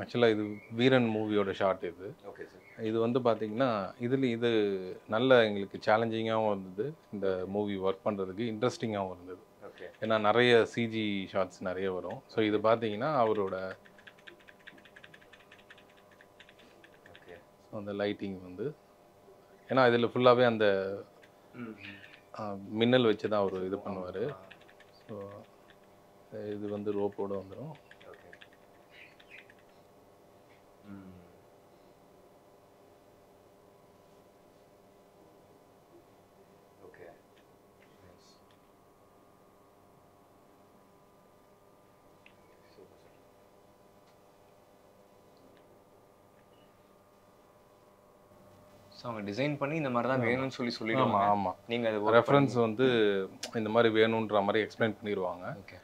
ஆக்சுவலாக இது வீரன் மூவியோட ஷார்ட் இது ஓகே சார் இது வந்து பார்த்தீங்கன்னா இதில் இது நல்ல எங்களுக்கு சேலஞ்சிங்காகவும் இருந்தது இந்த மூவி ஒர்க் பண்ணுறதுக்கு இன்ட்ரெஸ்டிங்காகவும் இருந்தது ஓகே ஏன்னா நிறைய சிஜி ஷார்ட்ஸ் நிறைய வரும் ஸோ இது பார்த்தீங்கன்னா அவரோட ஓகே அந்த லைட்டிங் வந்து ஏன்னா இதில் ஃபுல்லாகவே அந்த ம் ஆ, மின்னல் வச்சு தான் அவர் இது பண்ணுவார் ஸோ இது வந்து ரோப்போட வந்துடும் okay hmm okay nice super sir so அவங்க டிசைன் பண்ணி இந்த மாதிரி தான் வேணும்னு சொல்லி ஆமாம் சொல்லிடுவாங்க ஆமாம் நீங்கள் அது ரெஃபரன்ஸ் வந்து இந்த மாதிரி வேணுன்ற மாதிரி எக்ஸ்பிளைன் பண்ணிடுவாங்க ஓகே